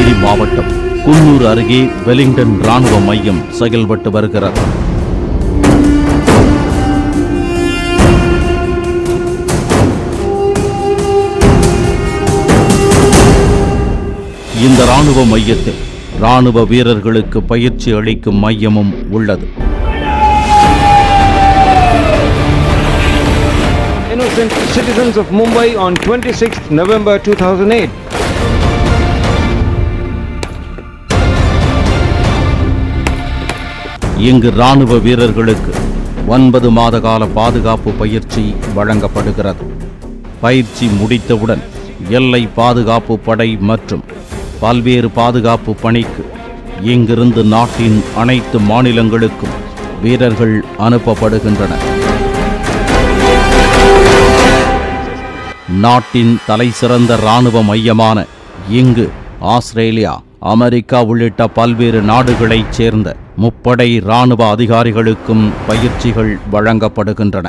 நீலகிரி மாவட்டம் குன்னூர் அருகே வெலிங்டன் ராணுவ மையம் செயல்பட்டு வருகிறது இந்த ராணுவ மையத்தில் ராணுவ வீரர்களுக்கு பயிற்சி அளிக்கும் மையமும் உள்ளது innocent citizens of Mumbai on 26th November 2008. இங்கு ராணுவ வீரர்களுக்கு ஒன்பது மாத கால பாதுகாப்பு பயிற்சி வழங்கப்படுகிறது பயிற்சி முடித்தவுடன் எல்லை பாதுகாப்பு படை மற்றும் பல்வேறு பாதுகாப்பு பணிக்கு இங்கிருந்து நாட்டின் அனைத்து மாநிலங்களுக்கும் வீரர்கள் அனுப்பப்படுகின்றனர் நாட்டின் தலைசிறந்த இராணுவ மையமான இங்கு ஆஸ்திரேலியா அமெரிக்கா உள்ளிட்ட பல்வேறு நாடுகளைச் சேர்ந்த முப்படை இராணுவ அதிகாரிகளுக்கும் பயிற்சிகள் வழங்கப்படுகின்றன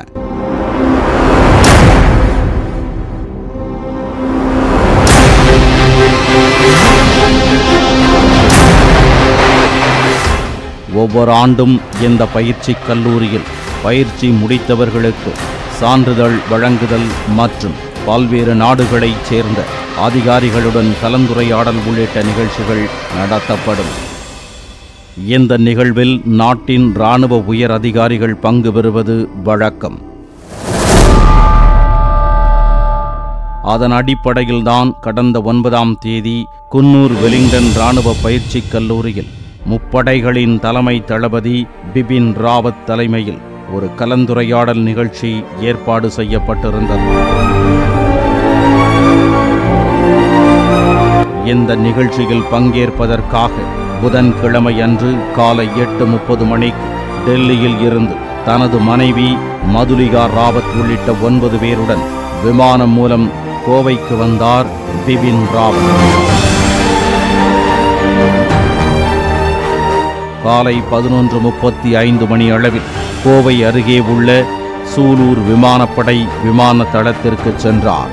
ஒவ்வொரு ஆண்டும் இந்த பயிற்சி கல்லூரியில் பயிற்சி முடித்தவர்களுக்கு சான்றிதழ் வழங்குதல் மற்றும் பல்வேறு நாடுகளைச் சேர்ந்த அதிகாரிகளுடன் கலந்துரையாடல் உள்ளிட்ட நிகழ்ச்சிகள் நடத்தப்படும் இந்த நிகழ்வில் நாட்டின் இராணுவ உயர் அதிகாரிகள் பங்கு பெறுவது வழக்கம் அதன் அடிப்படையில்தான் கடந்த ஒன்பதாம் தேதி குன்னூர் வெலிங்டன் இராணுவ பயிற்சி கல்லூரியில் முப்படைகளின் தலைமை தளபதி பிபின் ராவத் தலைமையில் ஒரு கலந்துரையாடல் நிகழ்ச்சி ஏற்பாடு செய்யப்பட்டிருந்தது இந்த நிகழ்ச்சியில் பங்கேற்பதற்காக புதன்கிழமை அன்று காலை எட்டு முப்பது மணிக்கு டெல்லியில் இருந்து தனது மனைவி மதுலிகா ராவத் உள்ளிட்ட ஒன்பது பேருடன் விமானம் மூலம் கோவைக்கு வந்தார் பிபின் ராவத் காலை பதினொன்று முப்பத்தி ஐந்து மணி அளவில் கோவை அருகே உள்ள சூலூர் விமானப்படை விமான தளத்திற்கு சென்றார்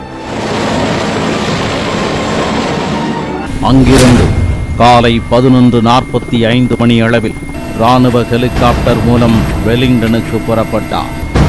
அங்கிருந்து காலை பதினொன்று நாற்பத்தி ஐந்து மணி அளவில் ராணுவ ஹெலிகாப்டர் மூலம் வெலிங்டனுக்கு புறப்பட்டார்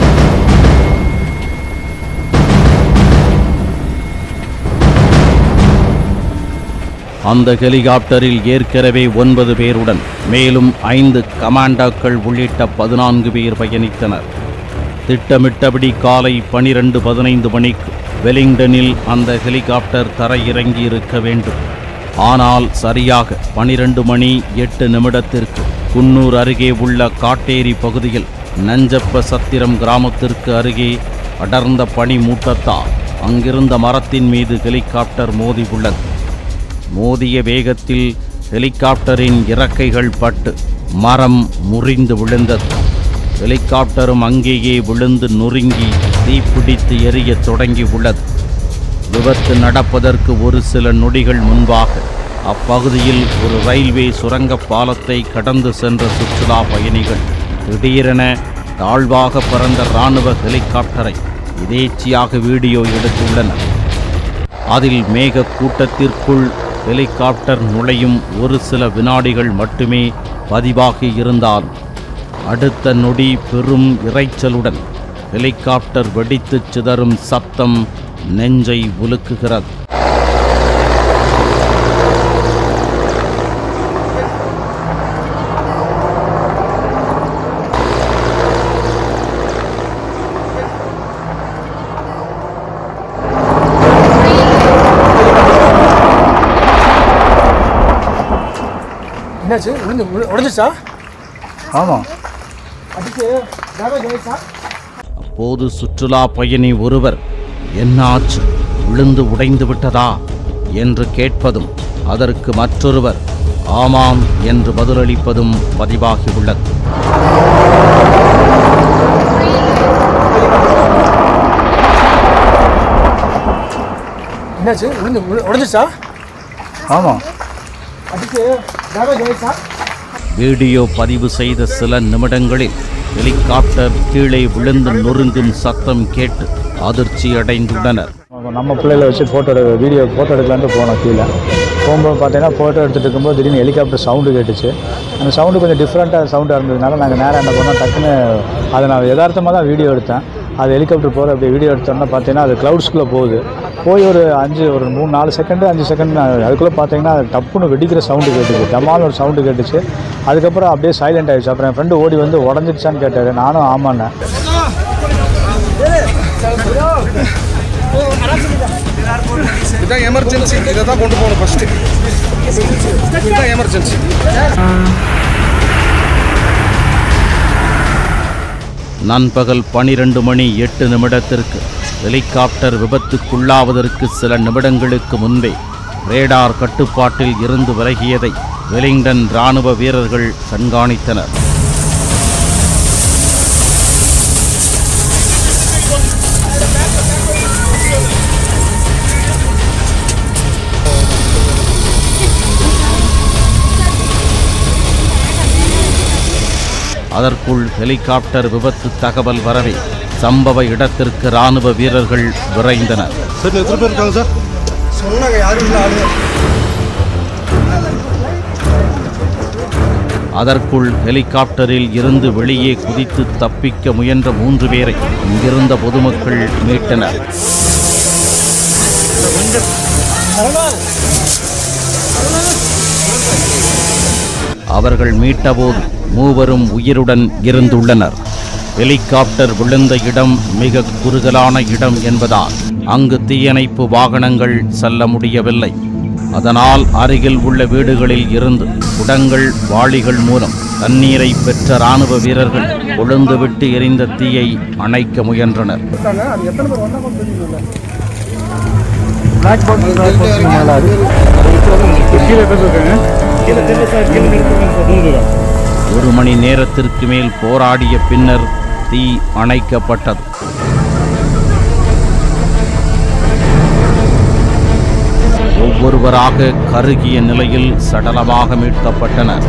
அந்த ஹெலிகாப்டரில் ஏற்கனவே ஒன்பது பேருடன் மேலும் ஐந்து கமாண்டோக்கள் உள்ளிட்ட பதினான்கு பேர் பயணித்தனர் திட்டமிட்டபடி காலை பனிரெண்டு பதினைந்து மணிக்கு வெலிங்டனில் அந்த ஹெலிகாப்டர் தரையிறங்கி இருக்க வேண்டும் ஆனால் சரியாக பனிரெண்டு மணி எட்டு நிமிடத்திற்கு குன்னூர் அருகே உள்ள காட்டேரி பகுதியில் நஞ்சப்ப சத்திரம் கிராமத்திற்கு அருகே அடர்ந்த பனி மூட்டத்தால் அங்கிருந்த மரத்தின் மீது ஹெலிகாப்டர் மோதி உள்ளது மோதிய வேகத்தில் ஹெலிகாப்டரின் இறக்கைகள் பட்டு மரம் முறிந்து விழுந்தது ஹெலிகாப்டரும் அங்கேயே விழுந்து நொறுங்கி தீப்பிடித்து எரியத் தொடங்கி உள்ளது விபத்து நடப்பதற்கு ஒரு சில நொடிகள் முன்பாக அப்பகுதியில் ஒரு ரயில்வே சுரங்கப் பாலத்தை கடந்து சென்ற சுற்றுலா பயணிகள் திடீரென தாழ்வாக பறந்த இராணுவ ஹெலிகாப்டரை எதேச்சியாக வீடியோ எடுத்துள்ளனர் அதில் மேக கூட்டத்திற்குள் ஹெலிகாப்டர் நுழையும் ஒரு சில வினாடிகள் மட்டுமே பதிவாகி இருந்தால் அடுத்த நொடி பெரும் இரைச்சலுடன் ஹெலிகாப்டர் வெடித்துச் சிதறும் சத்தம் நெஞ்சை உலுக்குகிறது என்னாச்சு உடைஞ்சு உடஞ்சிச்சா ஆமாம் அதுக்கு டேமேஜ் ஆயிடுச்சா அப்போது சுற்றுலா பயணி ஒருவர் என்னாச்சு விழுந்து உடைந்து விட்டதா என்று கேட்பதும் அதற்கு மற்றொருவர் ஆமாம் என்று பதிலளிப்பதும் பதிவாகியுள்ளது என்னாச்சு உடைஞ்சு உடஞ்சிச்சா ஆமாம் அதுக்கு டேமேஜ் ஆயிடுச்சா வீடியோ பதிவு செய்த சில நிமிடங்களில் ஹெலிகாப்டர் கீழே விழுந்து நொறுங்கும் சத்தம் கேட்டு அதிர்ச்சி அடைந்துள்ளனர் நம்ம நம்ம பிள்ளைகளை வச்சு ஃபோட்டோ எடு வீடியோ ஃபோட்டோ எடுக்கலான்ட்டு போனோம் கீழே போகும்போது பார்த்தீங்கன்னா ஃபோட்டோ எடுத்துகிட்டு இருக்கும்போது திடீர்னு ஹெலிகாப்டர் சவுண்டு கேட்டுச்சு அந்த சவுண்டு கொஞ்சம் டிஃப்ரெண்ட்டாக சவுண்டாக இருந்ததுனால நாங்கள் நேராக என்ன பண்ணோம் டக்குன்னு அதை நான் யதார்த்தமாக தான் வீடியோ எடுத்தேன் அது ஹெலிகாப்டர் போகிற அப்படி வீடியோ எடுத்தோம்னா பார்த்தீங்கன்னா அது க்ளவுட்ஸ்குள்ளே போகுது போய் ஒரு அஞ்சு ஒரு மூணு நாலு செகண்டு அஞ்சு செகண்ட் அதுக்குள்ளே பார்த்தீங்கன்னா அது டப்புன்னு வெடிக்கிற சவுண்டு கேட்டுச்சு டமால் ஒரு சவுண்டு கேட்டுச்சு அதுக்கப்புறம் அப்படியே சைலண்ட் ஆயிடுச்சு அப்புறம் என் ஃப்ரெண்டு ஓடி வந்து உடஞ்சிடுச்சான்னு கேட்டார் நானும் ஆமாண்ணேன் இதுதான் எமர்ஜென்சி இதை தான் கொண்டு போகணும் ஃபஸ்ட்டு இதுதான் எமர்ஜென்சி நண்பகல் பனிரெண்டு மணி எட்டு நிமிடத்திற்கு ஹெலிகாப்டர் விபத்துக்குள்ளாவதற்கு சில நிமிடங்களுக்கு முன்பே ரேடார் கட்டுப்பாட்டில் இருந்து விலகியதை வெலிங்டன் இராணுவ வீரர்கள் கண்காணித்தனர் அதற்குள் ஹெலிகாப்டர் விபத்து தகவல் வரவே சம்பவ இடத்திற்கு இராணுவ வீரர்கள் விரைந்தனர் சார் எத்தனை பேர் இருக்காங்க சார் சொன்னாங்க யாரும் இல்லை ஆளுங்க அதற்குள் ஹெலிகாப்டரில் இருந்து வெளியே குதித்து தப்பிக்க முயன்ற மூன்று பேரை இங்கிருந்த பொதுமக்கள் மீட்டனர் அவர்கள் மீட்டபோது மூவரும் உயிருடன் இருந்துள்ளனர் ஹெலிகாப்டர் விழுந்த இடம் மிக குறுகலான இடம் என்பதால் அங்கு தீயணைப்பு வாகனங்கள் செல்ல முடியவில்லை அதனால் அருகில் உள்ள வீடுகளில் இருந்து குடங்கள் வாளிகள் மூலம் தண்ணீரை பெற்ற இராணுவ வீரர்கள் கொழுந்துவிட்டு எரிந்த தீயை அணைக்க முயன்றனர் ஒரு மணி நேரத்திற்கு மேல் போராடிய பின்னர் தீ அணைக்கப்பட்டது ஒவ்வொருவராக கருகிய நிலையில் சடலமாக மீட்கப்பட்டனர்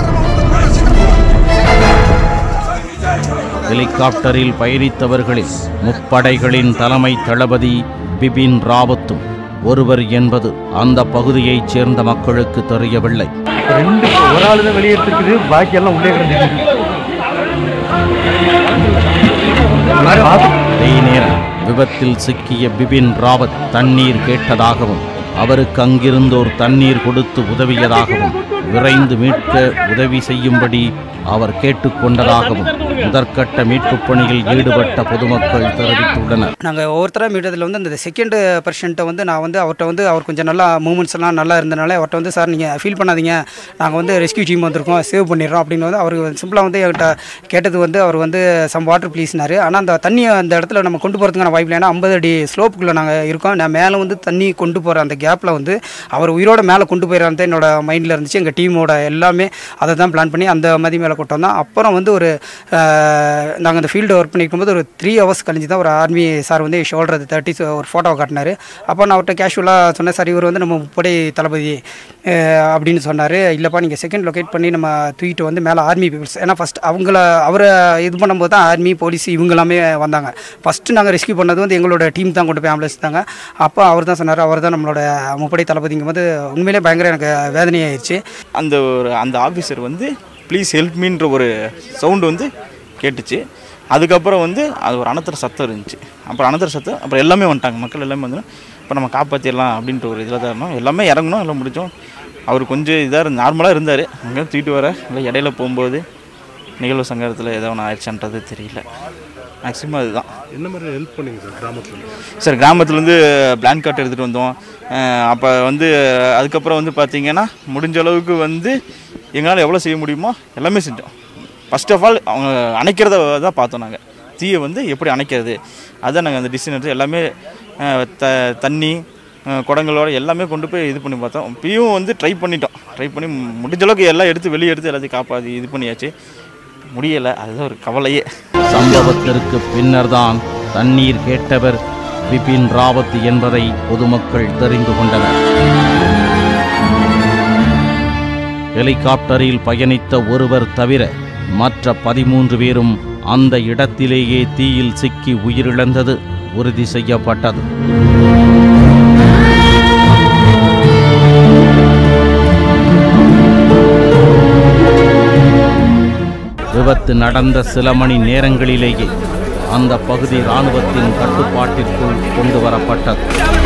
ஹெலிகாப்டரில் பயணித்தவர்களில் முப்படைகளின் தலைமை தளபதி பிபின் ராவத்தும் ஒருவர் என்பது அந்த பகுதியைச் சேர்ந்த மக்களுக்கு தெரியவில்லை ரெண்டு ஒரு ஆள் தான் வெளியே எடுத்துருக்குது பாக்கி எல்லாம் உள்ளே கிடந்துருக்கு அதே நேரம் விபத்தில் சிக்கிய பிபின் ராவத் தண்ணீர் கேட்டதாகவும் அவருக்கு அங்கிருந்தோர் தண்ணீர் கொடுத்து உதவியதாகவும் விரைந்து மீட்க உதவி செய்யும்படி அவர் கேட்டுக்கொண்டதாகவும் முதற்கட்ட மீட்புப் பணியில் ஈடுபட்ட பொதுமக்கள் தெரிவித்துள்ளனர் நாங்கள் ஒவ்வொருத்தராக மீட்டதில் வந்து அந்த செகண்ட் பர்சன்ட்டை வந்து நான் வந்து அவர்கிட்ட வந்து அவர் கொஞ்சம் நல்லா மூமெண்ட்ஸ் எல்லாம் நல்லா இருந்தனால அவர்கிட்ட வந்து சார் நீங்கள் ஃபீல் பண்ணாதீங்க நாங்கள் வந்து ரெஸ்கியூ டீம் வந்திருக்கோம் சேவ் பண்ணிடுறோம் அப்படின்னு வந்து அவர் சிம்பிளாக வந்து என்கிட்ட கேட்டது வந்து அவர் வந்து சம் வாட்டர் ப்ளீஸ்னாரு ஆனால் அந்த தண்ணியை அந்த இடத்துல நம்ம கொண்டு போகிறதுக்கான வாய்ப்பு ஏன்னா ஐம்பது அடி ஸ்லோப்புக்குள்ளே நாங்கள் இருக்கோம் நான் மேலே வந்து தண்ணி கொண்டு போகிற அந்த கேப்பில் வந்து அவர் உயிரோட மேலே கொண்டு போயிடறான் என்னோட மைண்டில் இருந்துச்சு எங்கள் டீமோட எல்லாமே அதை தான் பிளான் பண்ணி அந்த மதி மேலே கொண்டு வந்தோம் அப்புறம் வந்து ஒரு நாங்கள் அந்த ஃபீல்டு ஒர்க் பண்ணிக்கும்போது ஒரு த்ரீ ஹவர்ஸ் கழிஞ்சு தான் ஒரு ஆர்மி சார் வந்து ஷோல்டர் தேர்ட்டி ஒரு ஃபோட்டோவை காட்டினார் அப்போ நான் அவர்கிட்ட கேஷுவலாக சொன்னேன் சார் இவர் வந்து நம்ம முப்படை தளபதி அஹ், அப்படின்னு சொன்னார் இல்லைப்பா நீங்கள் செகண்ட் லொக்கேட் பண்ணி நம்ம தூக்கிட்டு வந்து மேலே ஆர்மி பீப்புள்ஸ் ஏன்னா ஃபஸ்ட் அவங்கள அவரை இது பண்ணும்போது தான் ஆர்மி போலீஸ் இவங்க எல்லாமே வந்தாங்க ஃபஸ்ட்டு நாங்கள் ரெஸ்கியூ பண்ணது வந்து எங்களோட டீம் தான் கொண்டு போய் ஆம்புலன்ஸ் தாங்க அப்போ அவர் தான் சொன்னார் அவர் தான் நம்மளோட முப்படை தளபதிங்கும் போது உண்மையிலே பயங்கர எனக்கு வேதனையாயிருச்சு அந்த ஒரு அந்த ஆஃபீஸர் வந்து ப்ளீஸ் ஹெல்ப் மீன்ற ஒரு சவுண்டு வந்து கேட்டுச்சு அதுக்கப்புறம் வந்து அது ஒரு அனத்தர சத்தம் இருந்துச்சு அப்புறம் அனத்தர சத்தம் அப்புறம் எல்லாமே வந்துட்டாங்க மக்கள் எல்லாமே வந்து இப்போ நம்ம காப்பாற்றிடலாம் அப்படின்ற ஒரு இதில் தான் இருந்தோம் எல்லாமே இறங்கணும் எல்லாம் முடித்தோம் அவர் கொஞ்சம் இதாக நார்மலாக இருந்தார் அங்கே தூக்கிட்டு வர இல்லை இடையில போகும்போது நிகழ்வு சங்கரத்தில் ஏதோ ஒன்று ஆயிடுச்சான்றது தெரியல மேக்ஸிமம் அதுதான் என்ன மாதிரி ஹெல்ப் பண்ணீங்க சார் கிராமத்தில் சார் கிராமத்துலேருந்து பிளான் கார்ட் எடுத்துகிட்டு வந்தோம் அப்போ வந்து அதுக்கப்புறம் வந்து பார்த்தீங்கன்னா முடிஞ்ச அளவுக்கு வந்து எங்களால் எவ்வளோ செய்ய முடியுமோ எல்லாமே செஞ்சோம் ஃபர்ஸ்ட் ஆஃப் ஆல் அவங்க அணைக்கிறத தான் பார்த்தோம் நாங்கள் தீயை வந்து எப்படி அணைக்கிறது அதான் நாங்கள் அந்த டிசிஷன் எடுத்து எல்லாமே அஹ், த தண்ணி அஹ், குடங்களோட எல்லாமே கொண்டு போய் இது பண்ணி பார்த்தோம் இப்பயும் வந்து ட்ரை பண்ணிட்டோம் ட்ரை பண்ணி முடிஞ்ச அளவுக்கு எல்லாம் எடுத்து வெளியே எடுத்து எல்லாத்தையும் காப்பாற்றி இது பண்ணியாச்சு முடியலை அதுதான் ஒரு கவலையே சம்பவத்திற்கு பின்னர்தான் தண்ணீர் கேட்டவர் பிபின் ராவத் என்பதை பொதுமக்கள் தெரிந்து கொண்டனர் ஹெலிகாப்டரில் பயணித்த ஒருவர் தவிர மற்ற பதிமூன்று பேரும் அந்த இடத்திலேயே தீயில் சிக்கி உயிரிழந்தது உறுதி செய்யப்பட்டது விபத்து நடந்த சில மணி நேரங்களிலேயே அந்த பகுதி இராணுவத்தின் கட்டுப்பாட்டிற்குள் கொண்டு வரப்பட்டது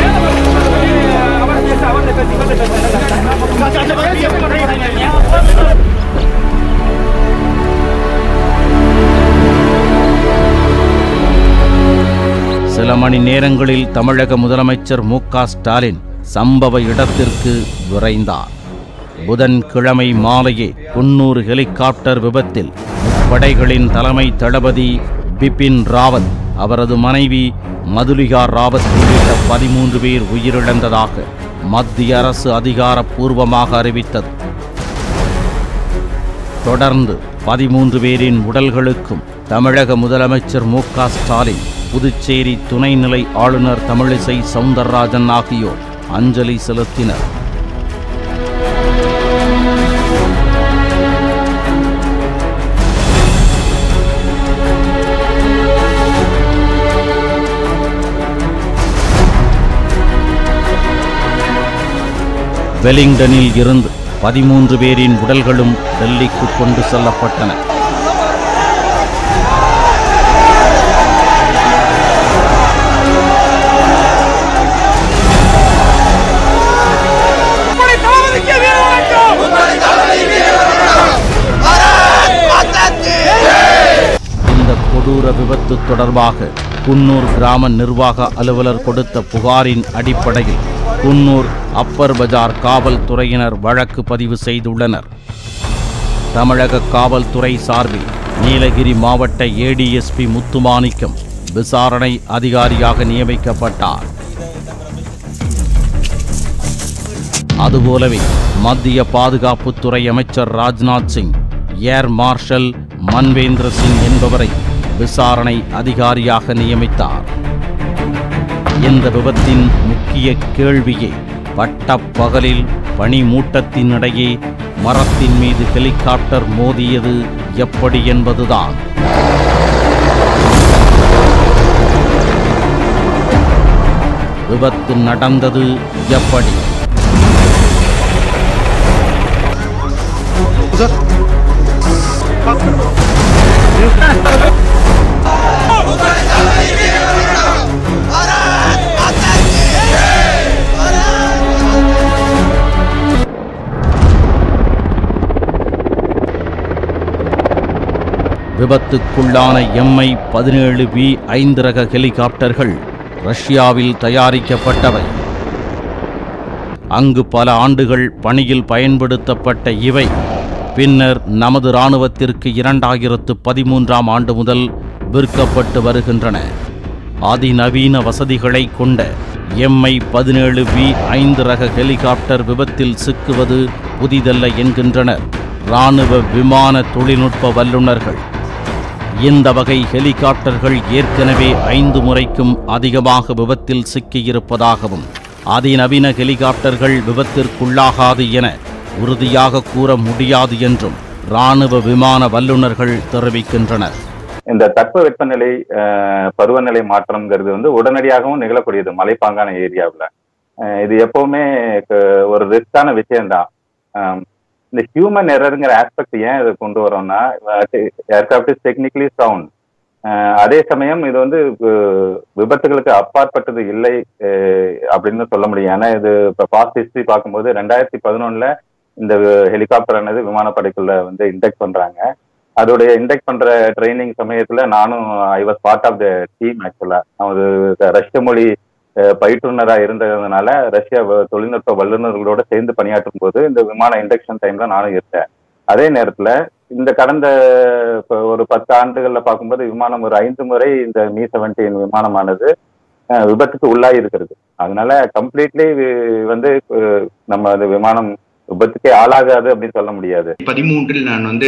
சில மணி நேரங்களில் தமிழக முதலமைச்சர் மு க ஸ்டாலின் சம்பவ இடத்திற்கு விரைந்தார் புதன்கிழமை மாலையே குன்னூர் ஹெலிகாப்டர் விபத்தில் படைகளின் தலைமை தளபதி பிபின் ராவத் அவரது மனைவி மதுலிகா ராவத் உள்ளிட்ட பதிமூன்று பேர் உயிரிழந்ததாக மத்திய அரசு அதிகாரப்பூர்வமாக அறிவித்தது தொடர்ந்து பதிமூன்று பேரின் உடல்களுக்கும் தமிழக முதலமைச்சர் மு க ஸ்டாலின் புதுச்சேரி துணைநிலை ஆளுநர் தமிழிசை சவுந்தரராஜன் ஆகியோர் அஞ்சலி செலுத்தினர் வெலிங்டனில் இருந்து பதிமூன்று பேரின் உடல்களும் டெல்லிக்கு கொண்டு செல்லப்பட்டன இந்த கொடூர விபத்து தொடர்பாக குன்னூர் கிராம நிர்வாக அலுவலர் கொடுத்த புகாரின் அடிப்படையில் குன்னூர் அப்பர் பஜார் காவல்துறையினர் வழக்கு பதிவு செய்துள்ளனர் தமிழக காவல்துறை சார்பில் நீலகிரி மாவட்ட ஏடிஎஸ்பி முத்துமாணிக்கம் விசாரணை அதிகாரியாக நியமிக்கப்பட்டார் அதுபோலவே மத்திய பாதுகாப்புத்துறை அமைச்சர் ராஜ்நாத் சிங் ஏர் மார்ஷல் மன்வேந்திர சிங் என்பவரை விசாரணை அதிகாரியாக நியமித்தார் இந்த விபத்தின் முக்கிய கேள்வியே பட்டப்பகலில் பனிமூட்டத்தினிடையே மரத்தின் மீது ஹெலிகாப்டர் மோதியது எப்படி என்பதுதான் விபத்து நடந்தது எப்படி விபத்துக்குள்ளான எம்ஐ பதினேழு வி ஐந்து ரக ஹெலிகாப்டர்கள் ரஷ்யாவில் தயாரிக்கப்பட்டவை அங்கு பல ஆண்டுகள் பணியில் பயன்படுத்தப்பட்ட இவை பின்னர் நமது இராணுவத்திற்கு இரண்டாயிரத்து பதிமூன்றாம் ஆண்டு முதல் விற்கப்பட்டு வருகின்றன அதிநவீன வசதிகளை கொண்ட எம்ஐ பதினேழு வி ஐந்து ரக ஹெலிகாப்டர் விபத்தில் சிக்குவது புதிதல்ல என்கின்றனர் இராணுவ விமான தொழில்நுட்ப வல்லுநர்கள் இந்த வகை ஹெலிகாப்டர்கள் ஏற்கனவே ஐந்து முறைக்கும் அதிகமாக விபத்தில் சிக்கியிருப்பதாகவும் அதிநவீன ஹெலிகாப்டர்கள் விபத்திற்குள்ளாகாது என உறுதியாக கூற முடியாது என்றும் இராணுவ விமான வல்லுநர்கள் தெரிவிக்கின்றனர் இந்த தட்ப வெப்பநிலை அஹ், பருவநிலை மாற்றம்ங்கிறது வந்து உடனடியாகவும் நிகழக்கூடியது மலைப்பாங்கான ஏரியாவில் இது எப்பவுமே க- ஒரு ரிஸ்கான விஷயம்தான் அஹ், இந்த ஹியூமன் எரருங்கிற ஆஸ்பெக்ட் ஏன் இதை கொண்டு வரோம்னா ஏர்கிராஃப்ட் இஸ் டெக்னிக்கலி சவுண்ட் அதே சமயம் இது வந்து வி- விபத்துகளுக்கு அப்பாற்பட்டது இல்லை அஹ், அப்படின்னு சொல்ல முடியும் ஏன்னா இது இப்போ பாஸ்ட் ஹிஸ்டரி பார்க்கும்போது ரெண்டாயிரத்தி பதினொன்னுல இந்த ஹெலிகாப்டர் ஆனது விமானப்படைக்குள்ள வந்து இன்டெக்ட் பண்றாங்க அதோடைய இன்டெக்ட் பண்ற ட்ரைனிங் சமயத்துல நானும் I was part of the team actually ஒரு ரஷ்ய மொழி அஹ், பயிற்றுனரா இருந்ததுனால ரஷ்ய வ- தொழில்நுட்ப வல்லுநர்களோட சேர்ந்து பணியாற்றும் போது இந்த விமான இண்டக்ஷன் டைம்ல நானும் இருந்தேன் அதே நேரத்துல இந்த கடந்த இப்ப ஒரு பத்து ஆண்டுகள்ல பார்க்கும்போது விமானம் ஒரு ஐந்து முறை இந்த மீ செவன்டீன் விமானமானது அஹ், விபத்துக்கு உள்ளாகி இருக்கிறது அதனால கம்ப்ளீட்லி வந்து அஹ், நம்ம அது விமானம் விபத்துக்கே ஆளாகாது அப்படின்னு சொல்ல முடியாது பதிமூன்றில் நான் வந்து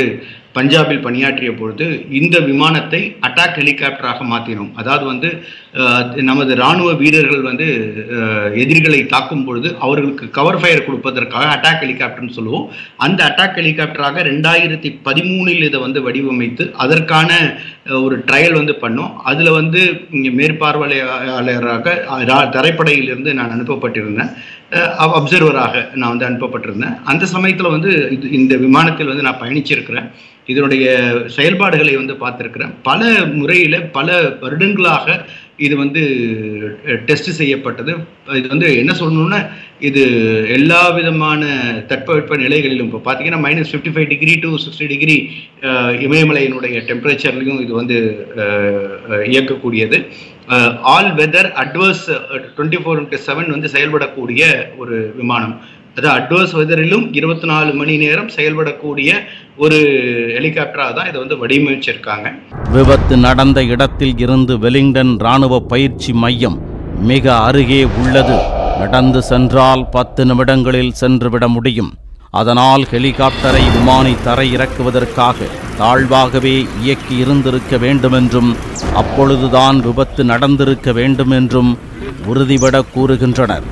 பஞ்சாபில் பணியாற்றிய பொழுது இந்த விமானத்தை அட்டாக் ஹெலிகாப்டராக மாற்றினோம் அதாவது வந்து அஹ், நமது இராணுவ வீரர்கள் வந்து அஹ், எதிரிகளை தாக்கும் பொழுது அவர்களுக்கு கவர் ஃபயர் கொடுப்பதற்காக அட்டாக் ஹெலிகாப்டர்னு சொல்லுவோம் அந்த அட்டாக் ஹெலிகாப்டராக ரெண்டாயிரத்தி பதிமூணில் இதை வந்து வடிவமைத்து அதற்கான அஹ், ஒரு ட்ரையல் வந்து பண்ணோம் அதில் வந்து இங்கே மேற்பார்வையாளராக அஹ், ரா- தரைப்படையிலிருந்து நான் அனுப்பப்பட்டிருந்தேன் அப்சர்வராக நான் வந்து அனுப்பப்பட்டிருந்தேன் அந்த சமயத்தில் வந்து இது இந்த விமானத்தில் வந்து நான் பயணிச்சிருக்கிறேன் இதனுடைய செயல்பாடுகளை வந்து பார்த்துருக்கிறேன் பல முறையில் பல வருடங்களாக இது வந்து டெஸ்ட் செய்யப்பட்டது இது வந்து என்ன சொல்லணும்னா இது எல்லா விதமான தட்பவெட்ப நிலைகளிலும் இப்போ பார்த்தீங்கன்னா minus fifty five degree to sixty degree இமயமலையினுடைய டெம்பரேச்சர்லையும் இது வந்து அஹ், அஹ், இயக்கக்கூடியது all weather adverse twenty four into seven வந்து செயல்படக்கூடிய ஒரு விமானம் அது அட்வர்ஸ் வெதரிலும் இருபத்தி நாலு மணி நேரம் செயல்படக்கூடிய ஒரு ஹெலிகாப்டராக தான் இதை வந்து வடிவமைச்சிருக்காங்க விபத்து நடந்த இடத்தில் இருந்து வெலிங்டன் இராணுவ பயிற்சி மையம் மிக அருகே உள்ளது நடந்து சென்றால் பத்து நிமிடங்களில் சென்றுவிட முடியும் அதனால் ஹெலிகாப்டரை விமானி தரையிறக்குவதற்காக தாழ்வாகவே இயக்கி இருந்திருக்க வேண்டுமென்றும் அப்பொழுதுதான் விபத்து நடந்திருக்க வேண்டும் என்றும் உறுதிபட கூறுகின்றனர்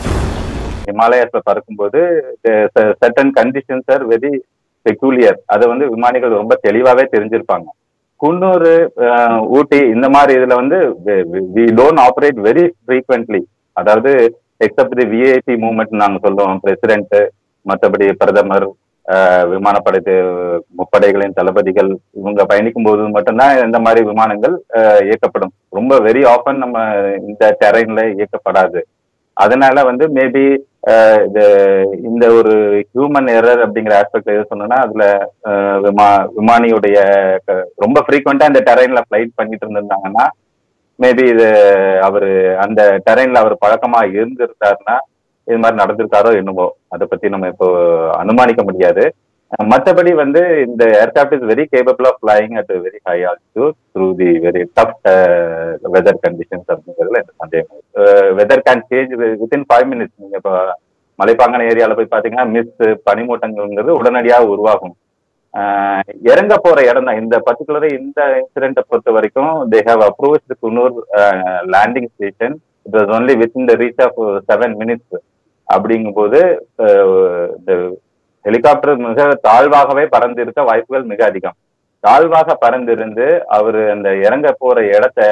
ஹிமாலயஸ்ல பறக்கும்போது certain conditions are very peculiar அதை வந்து விமானிகள் ரொம்ப தெளிவாவே தெரிஞ்சிருப்பாங்க குன்னூர் அஹ், ஊட்டி இந்த மாதிரி இதுல வந்து we don't operate very frequently அதாவது எக்ஸப்ட் தி விஐபி மூவ்மெண்ட் நாங்க சொல்லுவோம் பிரசிடென்ட் மற்றபடி பிரதமர் அஹ், விமானப்படை தே- முப்படைகளின் தளபதிகள் இவங்க பயணிக்கும் போது மட்டும்தான் இந்த மாதிரி விமானங்கள் அஹ், இயக்கப்படும் ரொம்ப வெரி ஆஃபன் நம்ம இந்த டெரைன்ல இயக்கப்படாது அதனால வந்து மேபி இது இந்த ஒரு ஹியூமன் எரர் அப்படிங்கிற ஆஸ்பெக்ட் எது சொன்னோம்னா அதுல அஹ், விமா விமானியுடைய க- ரொம்ப ஃப்ரீக்வெண்டா இந்த டெரைன்ல ஃபிளைட் பண்ணிட்டு இருந்திருந்தாங்கன்னா மேபி இது அவரு அந்த டெரைன்ல அவர் பழக்கமா இருந்திருந்தாருன்னா இது மாதிரி நடந்திருக்காரோ என்னமோ அதை பத்தி நம்ம இப்போ அனுமானிக்க முடியாது அஹ், மத்தபடி வந்து இந்த aircraft is very capable of flying at very high altitude through the very tough weather conditions அப்படிங்கிறதுல எந்த சந்தேகம் weather can change within five minutes நீங்க இப்போ மலைப்பாங்கான ஏரியால போய் பாத்தீங்கன்னா மிஸ்ட் பனிமூட்டங்கள்ங்கிறது உடனடியாக உருவாகும் அஹ், இறங்க போற இடம் தான் இந்த பர்டிகுலர் இந்த இன்சிடென்ட்டை பொறுத்த வரைக்கும் they have approved Coonoor landing station it was only within the reach of seven minutes அப்படிங்கும்போது அஹ், இந்த ஹெலிகாப்டர் மிக தாழ்வாகவே பறந்திருக்க வாய்ப்புகள் மிக அதிகம் தாழ்வாக பறந்திருந்து அவர் அந்த இறங்க போற இடத்த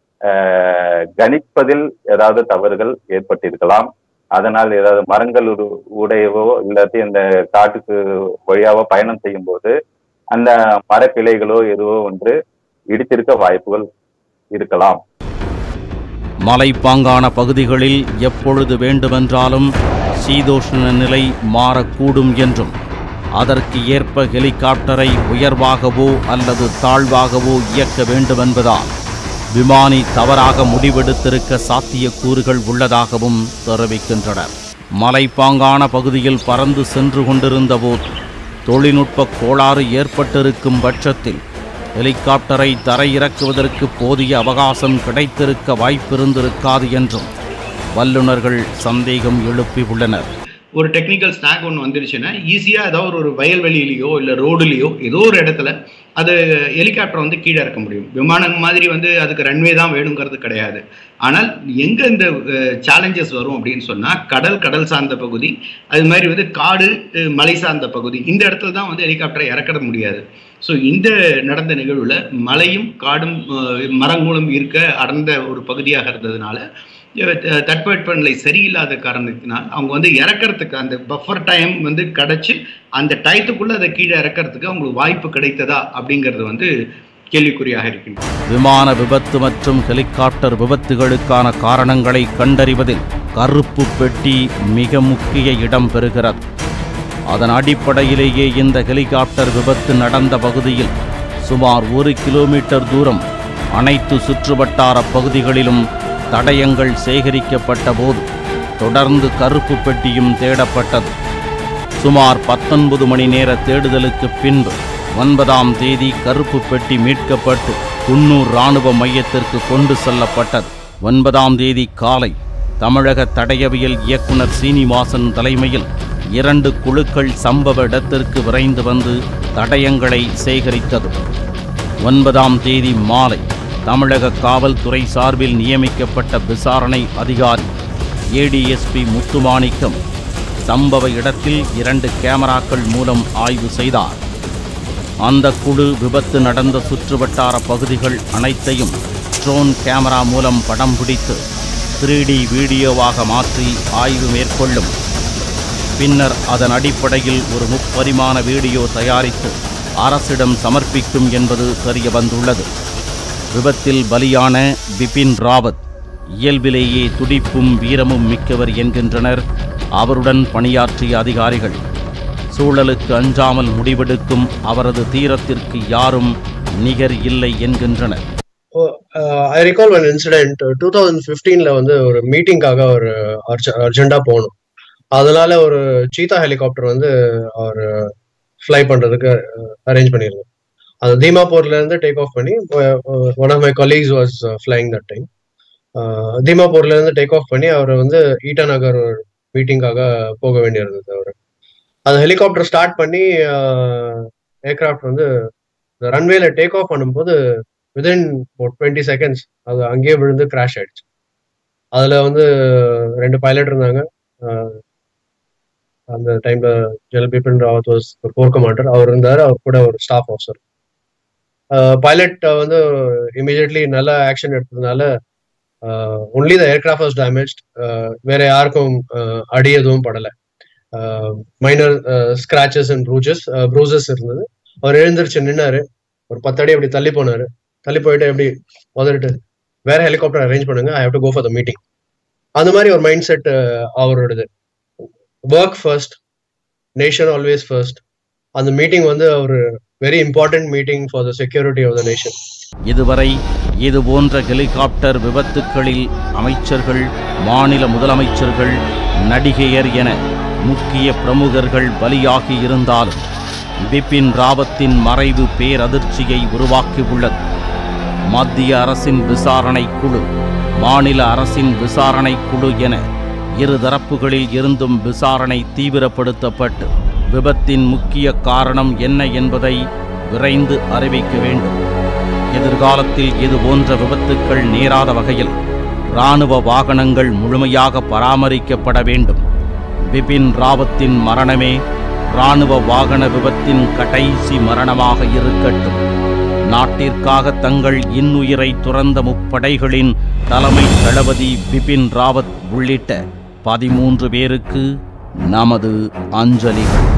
அஹ், கணிப்பதில் ஏதாவது தவறுகள் ஏற்பட்டிருக்கலாம் அதனால் ஏதாவது மரங்கள் உரு- உடையவோ இல்லாட்டி அந்த காட்டுக்கு வழியாவோ பயணம் செய்யும் போது அந்த மரக்கிளைகளோ எதுவோ ஒன்று இடித்திருக்க வாய்ப்புகள் இருக்கலாம் மலைப்பாங்கான பகுதிகளில் எப்பொழுது வேண்டுமென்றாலும் சீதோஷ்ண நிலை மாறக்கூடும் என்றும் அதற்கு ஏற்ப ஹெலிகாப்டரை உயர்வாகவோ அல்லது தாழ்வாகவோ இயக்க வேண்டுமென்பதால் விமானி தவறாக முடிவெடுத்திருக்க சாத்தியக்கூறுகள் உள்ளதாகவும் தெரிவிக்கின்றனர் மலைப்பாங்கான பகுதியில் பறந்து சென்று கொண்டிருந்த போது தொழில்நுட்ப கோளாறு ஏற்பட்டிருக்கும் பட்சத்தில் ஹெலிகாப்டரை தரையிறக்குவதற்கு போதிய அவகாசம் கிடைத்திருக்க வாய்ப்பிருந்திருக்காது என்றும் வல்லுநர்கள் சந்தேகம் எழுப்பியுள்ளனர் ஒரு டெக்னிக்கல் ஸ்நாக் ஒன்று வந்துருச்சுன்னா ஈஸியாக ஏதாவது ஒரு வயல்வெளியிலையோ இல்லை ரோடுலேயோ ஏதோ ஒரு இடத்துல அது ஹெலிகாப்டர் வந்து கீழே இறக்க முடியும் விமானம் மாதிரி வந்து அதுக்கு ரன்வே தான் வேணுங்கிறது கிடையாது ஆனால் எங்கே இந்த சேலஞ்சஸ் வரும் அப்படின்னு சொன்னால் கடல் கடல் சார்ந்த பகுதி அது மாதிரி வந்து காடு அஹ், மலை சார்ந்த பகுதி இந்த இடத்துல தான் வந்து ஹெலிகாப்டரை இறக்கிட முடியாது ஸோ இந்த நடந்த நிகழ்வில் மலையும் காடும் அஹ், மரங்களும் இருக்க அடர்ந்த ஒரு பகுதியாக இருந்ததுனால அஹ் தட்பவெட்பநிலை சரியில்லாத காரணத்தினால் அவங்க வந்து இறக்கறதுக்கு அந்த பஃபர் டைம் வந்து கிடைச்சு அந்த டயத்துக்குள்ள அதை கீழே இறக்கறதுக்கு அவங்களுக்கு வாய்ப்பு கிடைத்ததா அப்படிங்கிறது வந்து கேள்விக்குறியாக இருக்கின்றது விமான விபத்து மற்றும் ஹெலிகாப்டர் விபத்துகளுக்கான காரணங்களை கண்டறிவதில் கருப்பு பெட்டி மிக முக்கிய இடம் பெறுகிறது அதன் அடிப்படையிலேயே இந்த ஹெலிகாப்டர் விபத்து நடந்த பகுதியில் சுமார் ஒரு கிலோமீட்டர் தூரம் அனைத்து சுற்றுவட்டார பகுதிகளிலும் தடயங்கள் சேகரிக்கப்பட்ட போது தொடர்ந்து கருப்பு பெட்டியும் தேடப்பட்டது சுமார் பத்தொன்பது மணி நேர தேடுதலுக்கு பின்பு ஒன்பதாம் தேதி கருப்பு பெட்டி மீட்கப்பட்டு குன்னூர் இராணுவ மையத்திற்கு கொண்டு செல்லப்பட்டது ஒன்பதாம் தேதி காலை தமிழக தடயவியல் இயக்குனர் சீனிவாசன் தலைமையில் இரண்டு குழுக்கள் சம்பவ இடத்திற்கு விரைந்து வந்து தடயங்களை சேகரித்தது ஒன்பதாம் தேதி மாலை தமிழக காவல்துறை சார்பில் நியமிக்கப்பட்ட விசாரணை அதிகாரி ஏடிஎஸ்பி முத்துமாணிக்கம் சம்பவ இடத்தில் இரண்டு கேமராக்கள் மூலம் ஆய்வு செய்தார் அந்த குழு விபத்து நடந்த சுற்றுவட்டார பகுதிகள் அனைத்தையும் ட்ரோன் கேமரா மூலம் படம் பிடித்து த்ரீ டி வீடியோவாக மாற்றி ஆய்வு மேற்கொள்ளும் பின்னர் அதன் அடிப்படையில் ஒரு முப்பரிமாண வீடியோ தயாரித்து அரசிடம் சமர்ப்பிக்கும் என்பது தெரிய வந்துள்ளது விபத்தில் பலியான பிபின் ராவத் இயல்பிலேயே துடிப்பும் வீரமும் மிக்கவர் என்கின்றனர் அவருடன் பணியாற்றிய அதிகாரிகள் சூழலுக்கு அஞ்சாமல் முடிவெடுக்கும் அவரது தீரத்திற்கு யாரும் நிகர் இல்லை என்கின்றனர் I recall one incident two thousand ஃபிஃப்டீன்ல வந்து ஒரு மீட்டிங்காக ஒரு அர்ஜென்டா போகணும் அதனால ஒரு சீதா ஹெலிகாப்டர் வந்து அவர் ஃப்ளை பண்றதுக்கு அரேஞ்ச் பண்ணியிருந்தோம் அது தீமாப்பூர்ல இருந்து டேக் ஆஃப் பண்ணி one of my colleagues was flying that time தீமாப்பூர்ல இருந்து டேக் ஆஃப் பண்ணி அவர் வந்து ஈட்டா நகர் ஒரு மீட்டிங்காக போக வேண்டியிருந்தது அவர் அந்த ஹெலிகாப்டர் ஸ்டார்ட் பண்ணி ஏர்கிராஃப்ட் வந்து ரன்வேல டேக் ஆஃப் பண்ணும்போது வித்தின் டுவெண்ட்டி செகண்ட்ஸ் அது அங்கேயே விழுந்து கிராஷ் ஆயிடுச்சு அதுல வந்து ரெண்டு பைலட் இருந்தாங்க அந்த டைம்ல general Bipin Rawat was core commander அவர் இருந்தார் அவர் கூட ஒரு ஸ்டாஃப் ஆஃபீஸர் பைலட் வந்து இமீடியட்லி நல்ல ஆக்ஷன் எடுத்ததுனால only the aircraft was damage வேற யாருக்கும் அடி எதுவும் படலை minor scratches and bruises bruises இருந்தது அவர் எழுந்திருச்சு நின்னாரு ஒரு பத்தடி அப்படி தள்ளி போனாரு தள்ளி போயிட்டு எப்படி உதறிட்டு வேற ஹெலிகாப்டர் அரேஞ்ச் பண்ணுங்க I have to go for the meeting அந்த மாதிரி ஒரு மைண்ட் செட் அவரோடது work first nation always first அந்த மீட்டிங் வந்து ஒரு very important meeting for the security of the nation இதுவரை இது போன்ற ஹெலிகாப்டர் விபத்துக்களில் அமைச்சர்கள் மாநில முதலமைச்சர்கள் நடிகையர் என முக்கிய பிரமுகர்கள் பலியாகி இருந்தாலும் பிபின் ராவத்தின் மறைவு பேரதிர்ச்சியை உருவாக்கியுள்ளது மத்திய அரசின் விசாரணை குழு மாநில அரசின் விசாரணை குழு என இரு தரப்புகளில் இருந்தும் விசாரணை தீவிரப்படுத்தப்பட்டு விபத்தின் முக்கிய காரணம் என்ன என்பதை விரைந்து அறிவிக்க வேண்டும் எதிர்காலத்தில் இதுபோன்ற விபத்துக்கள் நேராத வகையில் இராணுவ வாகனங்கள் முழுமையாக பராமரிக்கப்பட வேண்டும் பிபின் ராவத்தின் மரணமே இராணுவ வாகன விபத்தின் கடைசி மரணமாக இருக்கட்டும் நாட்டிற்காக தங்கள் இன்னுயிரை துறந்த முப்படைகளின் தலைமை தளபதி பிபின் ராவத் உள்ளிட்ட பதிமூன்று பேருக்கு நமது அஞ்சலிகள்